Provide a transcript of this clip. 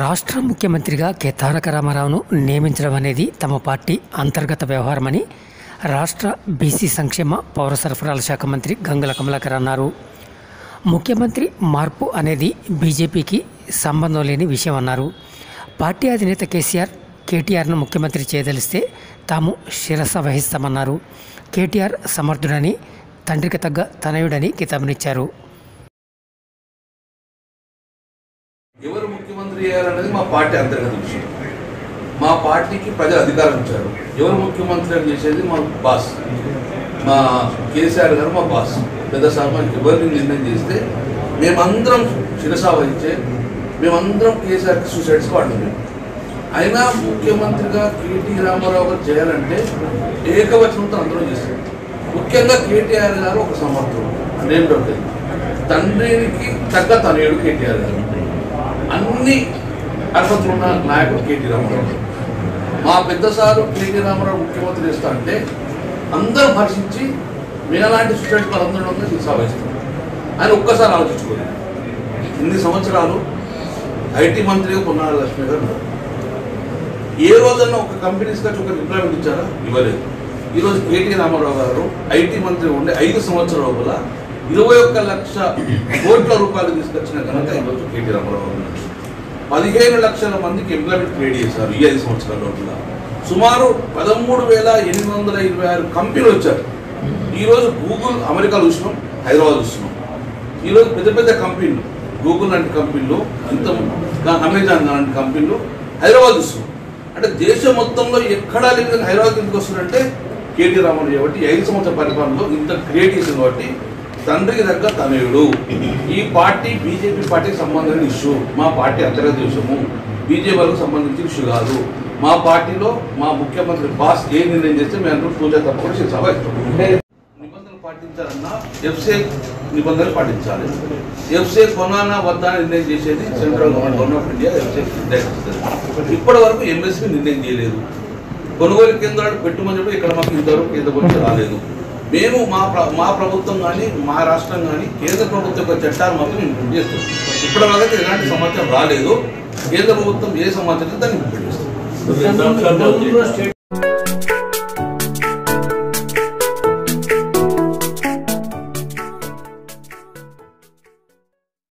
రాష్ట్ర ముఖ్యమంత్రిగా కె తారక రామారావును నియమించడం అనేది తమ పార్టీ అంతర్గత వ్యవహారమని రాష్ట్ర బీసీ సంక్షేమ పౌర సరఫరాల శాఖ మంత్రి గంగుల కమలాకర్ అన్నారు ముఖ్యమంత్రి మార్పు అనేది బీజేపీకి సంబంధం లేని విషయం అన్నారు పార్టీ అధినేత కేసీఆర్ కేటీఆర్ను ముఖ్యమంత్రి చేయదలిస్తే తాము శిరస వహిస్తామన్నారు కేటీఆర్ సమర్థుడని తండ్రికి తగ్గ తనయుడని కితాబునిచ్చారు ఎవరు ముఖ్యమంత్రి అయ్యారనేది మా పార్టీ అంతర్గత విషయం మా పార్టీకి ప్రజలు అధికారం ఇచ్చారు ఎవరు ముఖ్యమంత్రి అని చేసేది మా బాస్ మా కేసీఆర్ గారు మా బాస్ పెద్ద సార్ మనకి ఎవరిని నిర్ణయం చేస్తే మేమందరం శిరసా వహించే మేమందరం కేసీఆర్కి సూసైడ్స్ వాడుతుంది అయినా ముఖ్యమంత్రిగా కేటీ రామారావు గారు చేయాలంటే ఏకవచనంతో అందరం చేస్తారు ముఖ్యంగా కేటీఆర్ గారు ఒక సమర్థుడు అదేంటంటే తండ్రికి తగ్గ తనయుడు కేటీఆర్ గారు అన్ని అర్హతలు ఉన్న నాయకుడు కేటీ రామారావు గారు. మా పెద్ద సారు కేటీ రామారావు ముఖ్యమంత్రి చేస్తా అంటే అందరూ హర్షించి మీలాంటి సూసైడ్ వాళ్ళందరూ శిక్షావహిస్తాం ఆయన ఒక్కసారి ఆలోచించుకోలేదు ఇన్ని సంవత్సరాలు ఐటీ మంత్రిగా పొన్నాడు లక్ష్మి గారు ఉన్నారు. ఏ రోజన్నా ఒక కంపెనీస్ వచ్చి ఒక ఎంప్లాయ్మెంట్ ఇచ్చారా ఇవ్వలేదు ఈరోజు కేటీ రామారావు గారు ఐటీ మంత్రి ఉండే ఐదు సంవత్సరాల లోపల ఇరవై ఒక్క లక్ష కోట్ల రూపాయలు తీసుకొచ్చిన ఘనత ఈరోజు కేటీ రామారావు గారు ఉన్నారు. పదిహేను లక్షల మందికి ఎంప్లాయ్మెంట్ క్రియేట్ చేశారు ఈ ఐదు సంవత్సరాల లోపల సుమారు పదమూడు వేల ఎనిమిది వందల ఇరవై ఆరు కంపెనీలు వచ్చారు ఈరోజు గూగుల్ అమెరికాలో చూసినాం హైదరాబాద్ చూస్తున్నాం ఈరోజు పెద్ద పెద్ద కంపెనీలు గూగుల్ లాంటి కంపెనీలు ఇంత అమెజాన్ లాంటి కంపెనీలు హైదరాబాద్ చూస్తున్నాం అంటే దేశం మొత్తంలో ఎక్కడా లేని విధంగా హైదరాబాద్ ఎందుకు వస్తున్నారంటే కేటీ రామారావు కాబట్టి ఈ ఐదు సంవత్సరాల పరిపాలనలో ఇంత క్రియేట్ చేసింది కాబట్టి తండ్రికి దగ్గర తనయుడు ఈ పార్టీ బీజేపీ పార్టీకి సంబంధించిన ఇష్యూ మా పార్టీ అంతర్గత విషయము బీజేపీ వాళ్ళకి సంబంధించిన ఇష్యూ కాదు మా పార్టీలో మా ముఖ్యమంత్రి బాస్ ఏ నిర్ణయం చేస్తే మేము అందరూ పూజ తప్పకుండా శిక్ష నిబంధనలు పాటించాలన్నా ఎఫ్సే నిబంధనలు పాటించాలి ఎఫ్సే కొనానా వద్దా అని నిర్ణయం చేసేది central government government of India ఎఫ్సే నిర్ణయిస్తుంది ఇప్పటి వరకు ఎంఎస్పీ నిర్ణయం చేయలేదు కొనుగోలు కేంద్రాలు పెట్టుమని చెప్పి ఇక్కడ మాకు ఇంతవరకు కేంద్ర ప్రభుత్వం రాలేదు మేము మా ప్ర- మా ప్రభుత్వం కానీ మా రాష్ట్రం కానీ కేంద్ర ప్రభుత్వం యొక్క చట్టాలు మాత్రం ఇంప్లిమెంట్ చేస్తాం ఇప్పటి వరకు ఎలాంటి సమాచారం రాలేదు కేంద్ర ప్రభుత్వం ఏ సమాచారం దాన్ని ఇంప్లిమెంట్ చేస్తాం